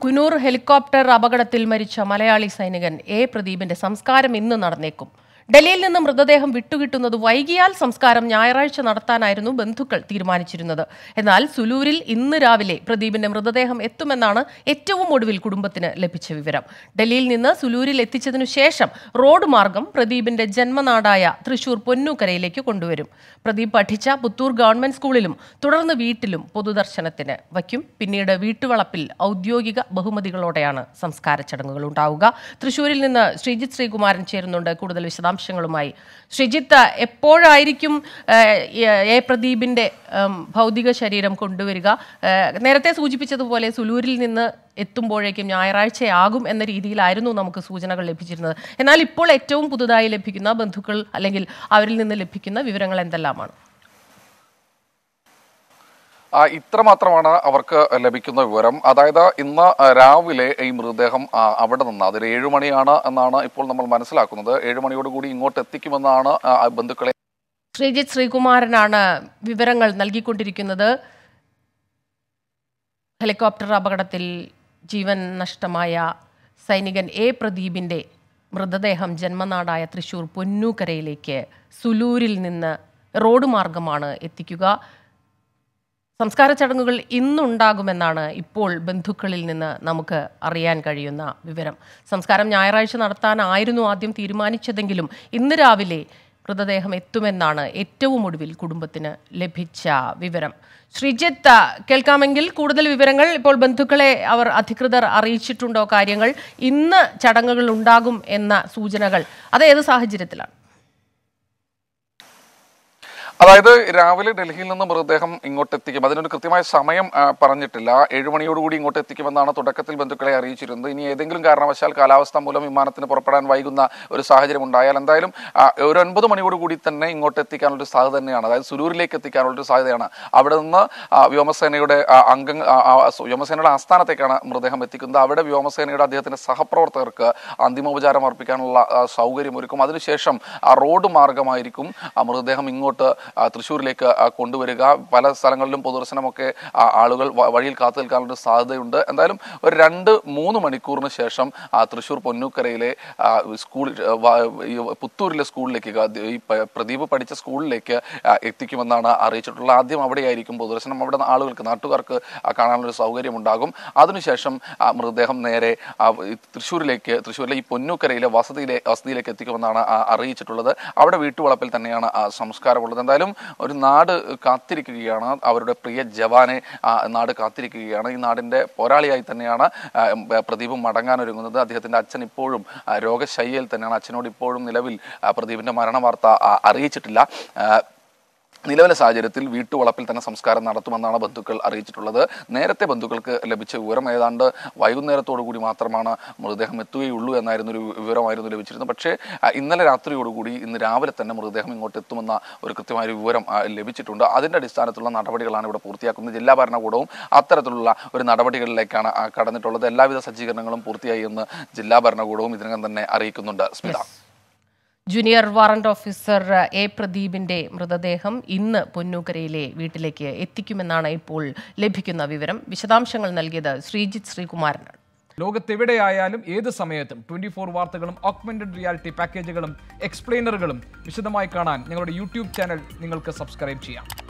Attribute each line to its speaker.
Speaker 1: Coonoor helicopter അപകടത്തിൽ മരിച്ച മലയാളി സൈനികൻ എ പ്രദീപിന്റെ സംസ്കാരം ഇന്ന് നടന്നേക്കും ഡൽഹിയിൽ നിന്ന് മൃതദേഹം വിട്ടുകിട്ടുന്നത് വൈകിയാൽ സംസ്കാരം ഞായറാഴ്ച നടത്താനായിരുന്നു ബന്ധുക്കൾ തീരുമാനിച്ചിരുന്നത് എന്നാൽ സുലൂരിൽ ഇന്ന് രാവിലെ പ്രദീപിന്റെ മൃതദേഹം എത്തുമെന്നാണ് ഏറ്റവും ഒടുവിൽ കുടുംബത്തിന് ലഭിച്ച വിവരം ഡൽഹിയിൽ നിന്ന് സുലൂരിൽ എത്തിച്ചതിനു ശേഷം റോഡ് മാർഗം പ്രദീപിന്റെ ജന്മനാടായ തൃശൂർ പൊന്നൂക്കരയിലേക്ക് കൊണ്ടുവരും പ്രദീപ് പഠിച്ച പുത്തൂർ ഗവൺമെന്റ് സ്കൂളിലും തുടർന്ന് വീട്ടിലും പൊതുദർശനത്തിന് വയ്ക്കും പിന്നീട് വീട്ടുവളപ്പിൽ ഔദ്യോഗിക ബഹുമതികളോടെയാണ് സംസ്കാര ചടങ്ങുകൾ ഉണ്ടാവുക തൃശൂരിൽ നിന്ന് ശ്രീജിത്ത് ശ്രീകുമാരൻ ചേരുന്നുണ്ട് കൂടുതൽ വിശദാംശങ്ങളുമായി ശ്രീജിത്ത് എപ്പോഴായിരിക്കും ഏഹ്, എ പ്രദീപിന്റെ ഉം, ഭൗതിക ശരീരം കൊണ്ടുവരിക ഏഹ്, നേരത്തെ സൂചിപ്പിച്ചതുപോലെ സുലൂരിൽ നിന്ന് എത്തുമ്പോഴേക്കും ഞായറാഴ്ചയാകും എന്ന രീതിയിലായിരുന്നു നമുക്ക് സൂചനകൾ ലഭിച്ചിരുന്നത് എന്നാൽ ഇപ്പോൾ ഏറ്റവും പുതുതായി ലഭിക്കുന്ന ബന്ധുക്കൾ അല്ലെങ്കിൽ അവരിൽ നിന്ന് ലഭിക്കുന്ന വിവരങ്ങൾ എന്തെല്ലാമാണ്
Speaker 2: ആ, ഇത്രമാത്രമാണ് അവർക്ക് ലഭിക്കുന്ന വിവരം അതായത് ഇന്ന് രാവിലെ ഈ മൃതദേഹം ആ, അവിടെ നിന്ന് അതൊരു ഏഴുമണിയാണ് എന്നാണ് ഇപ്പോൾ നമ്മൾ മനസ്സിലാക്കുന്നത് ഏഴുമണിയോടുകൂടി ഇങ്ങോട്ട് എത്തിക്കുമെന്നാണ് ആ, ബന്ധുക്കളെ
Speaker 1: ശ്രീജിത്ത് ശ്രീകുമാരനാണ് വിവരങ്ങൾ നൽകിക്കൊണ്ടിരിക്കുന്നത് ഹെലികോപ്റ്റർ അപകടത്തിൽ ജീവൻ നഷ്ടമായ സൈനികൻ എ പ്രദീപിന്റെ മൃതദേഹം ജന്മനാടായ തൃശൂർ പൊന്നൂക്കരയിലേക്ക് സുലൂരിൽ നിന്ന് റോഡ് മാർഗമാണ് എത്തിക്കുക സംസ്കാര ചടങ്ങുകൾ ഇന്നുണ്ടാകുമെന്നാണ് ഇപ്പോൾ ബന്ധുക്കളിൽ നിന്ന് നമുക്ക് അറിയാൻ കഴിയുന്ന വിവരം സംസ്കാരം ഞായറാഴ്ച നടത്താനായിരുന്നു ആദ്യം തീരുമാനിച്ചതെങ്കിലും ഇന്ന് രാവിലെ മൃതദേഹം എത്തുമെന്നാണ് ഏറ്റവും ഒടുവിൽ കുടുംബത്തിന് ലഭിച്ച വിവരം ശ്രീജിത്ത് കേൾക്കാമെങ്കിൽ കൂടുതൽ വിവരങ്ങൾ ഇപ്പോൾ ബന്ധുക്കളെ അവർ അധികൃതർ അറിയിച്ചിട്ടുണ്ടോ കാര്യങ്ങൾ ഇന്ന് ചടങ്ങുകൾ ഉണ്ടാകും എന്ന സൂചനകൾ അത് ഏത് സാഹചര്യത്തിലാണ്
Speaker 2: അതായത് രാവിലെ ഡൽഹിയിൽ നിന്ന് മൃതദേഹം ഇങ്ങോട്ട് എത്തിക്കും അതിനൊരു കൃത്യമായ സമയം ആ, പറഞ്ഞിട്ടില്ല ഏഴുമണിയോടുകൂടി ഇങ്ങോട്ട് എത്തിക്കുമെന്നാണ് തുടക്കത്തിൽ ബന്ധുക്കളെ അറിയിച്ചിരുന്നത് ഇനി ഏതെങ്കിലും കാരണവശാൽ കാലാവസ്ഥ മൂലം വിമാനത്തിന് പുറപ്പെടാൻ വൈകുന്ന ഒരു സാഹചര്യം ഉണ്ടായാൽ എന്തായാലും ആ, ഒരു ഒൻപത് മണിയോടുകൂടി തന്നെ ഇങ്ങോട്ട് എത്തിക്കാനുള്ള ഒരു സാധ്യത തന്നെയാണ് അതായത് സുലൂരിലേക്ക് എത്തിക്കാനുള്ള ഒരു സാധ്യതയാണ് അവിടെ നിന്ന് ആ, വ്യോമസേനയുടെ ആ, അംഗ ആ, ആ, വ്യോമസേനയുടെ ആസ്ഥാനത്തേക്കാണ് മൃതദേഹം എത്തിക്കുന്നത് അവിടെ വ്യോമസേനയുടെ അദ്ദേഹത്തിന്റെ സഹപ്രവർത്തകർക്ക് അന്തിമോപചാരം അർപ്പിക്കാനുള്ള ആ, സൗകര്യം ഒരുക്കും അതിനുശേഷം ആ റോഡ് മാർഗമായിരിക്കും ആ മൃതദേഹം ഇങ്ങോട്ട് ആ, തൃശ്ശൂരിലേക്ക് ആ, കൊണ്ടുവരിക പല സ്ഥലങ്ങളിലും പൊതുദർശനമൊക്കെ ആ, ആളുകൾ വ- വഴിയിൽ കാത്തു നിൽക്കാനുള്ള സാധ്യതയുണ്ട് എന്തായാലും ഒരു രണ്ട് മൂന്ന് മണിക്കൂറിന് ശേഷം ആ, തൃശ്ശൂർ പൊന്നൂക്കരയിലെ ആ, സ്കൂൾ ആ, വ- ഈ പുത്തൂരിലെ സ്കൂളിലേക്ക് ക- ഈ പ- പ്രദീപ് പഠിച്ച സ്കൂളിലേക്ക് ആ, എത്തിക്കുമെന്നാണ് അറിയിച്ചിട്ടുള്ളത് ആദ്യം അവിടെയായിരിക്കും പൊതുദർശനം അവിടെ നിന്ന് ആളുകൾക്ക് നാട്ടുകാർക്ക് ആ, കാണാനുള്ള സൗകര്യം ഉണ്ടാകും അതിനുശേഷം ആ, മൃതദേഹം നേരെ ആ, ഈ തൃശ്ശൂരിലേക്ക് തൃശ്ശൂരിലെ ഈ പൊന്നൂക്കരയിലെ വസതിയിലെ വസതിയിലേക്ക് എത്തിക്കുമെന്നാണ് ആ, അറിയിച്ചിട്ടുള്ളത് അവിടെ വീട്ടുവളപ്പിൽ തന്നെയാണ് ആ സംസ്കാരമുള്ളത് എന്തായാലും ഒരു നാട് കാത്തിരിക്കുകയാണ് അവരുടെ പ്രിയ ജവാനെ ആ, നാട് കാത്തിരിക്കുകയാണ് ഈ നാടിന്റെ പോരാളിയായി തന്നെയാണ് ആ, ഉം, പ്രദീപ് മടങ്ങാനൊരുങ്ങുന്നത് അദ്ദേഹത്തിന്റെ അച്ഛൻ ഇപ്പോഴും ആ, രോഗശയ്യയിൽ തന്നെയാണ് അച്ഛനോട് ഇപ്പോഴും നിലവിൽ ആ, പ്രദീപിന്റെ മരണവാർത്ത ആ, അറിയിച്ചിട്ടില്ല ആ, നിലവിലെ സാഹചര്യത്തിൽ വീട്ടുവളപ്പിൽ തന്നെ സംസ്കാരം നടത്തുമെന്നാണ് ബന്ധുക്കൾ അറിയിച്ചിട്ടുള്ളത് നേരത്തെ ബന്ധുക്കൾക്ക് ലഭിച്ച വിവരം ഏതാണ്ട് വൈകുന്നേരത്തോടു കൂടി മാത്രമാണ് മൃതദേഹം എത്തുകയുള്ളൂ എന്നായിരുന്നു ഒരു വിവരമായിരുന്നു ലഭിച്ചിരുന്നത് പക്ഷേ ആ, ഇന്നലെ രാത്രിയോടുകൂടി ഇന്ന് രാവിലെ തന്നെ മൃതദേഹം ഇങ്ങോട്ട് എത്തുമെന്ന ഒരു കൃത്യമായ ഒരു വിവരം ആ, ലഭിച്ചിട്ടുണ്ട് അതിന്റെ അടിസ്ഥാനത്തിലുള്ള നടപടികളാണ് ഇവിടെ പൂർത്തിയാക്കുന്നത് ജില്ലാ ഭരണകൂടവും അത്തരത്തിലുള്ള ഒരു നടപടികളിലേക്കാണ് ആ, കടന്നിട്ടുള്ളത് എല്ലാവിധ സജ്ജീകരണങ്ങളും പൂർത്തിയായി എന്ന് ജില്ലാ ഭരണകൂടവും ഇതിനകം തന്നെ അറിയിക്കുന്നുണ്ട് Smitha
Speaker 1: junior warrant officer A പ്രദീപിന്റെ മൃതദേഹം ഇന്ന് പൊന്നൂക്കരയിലെ വീട്ടിലേക്ക് എത്തിക്കുമെന്നാണ് ഇപ്പോൾ ലഭിക്കുന്ന വിവരം വിശദാംശങ്ങൾ നൽകിയത് ശ്രീജിത്ത് ശ്രീകുമാരനാണ്
Speaker 3: ലോകത്തെവിടെയായാലും ഏത് സമയത്തും ട്വന്റി ഫോർ വാർത്തകളും ഓഗ്മെന്റഡ് റിയാലിറ്റി പാക്കേജുകളും എക്സ്പ്ലെയിനറുകളും വിശദമായി കാണാൻ ഞങ്ങളുടെ യൂട്യൂബ് ചാനൽ നിങ്ങൾക്ക് സബ്സ്ക്രൈബ് ചെയ്യാം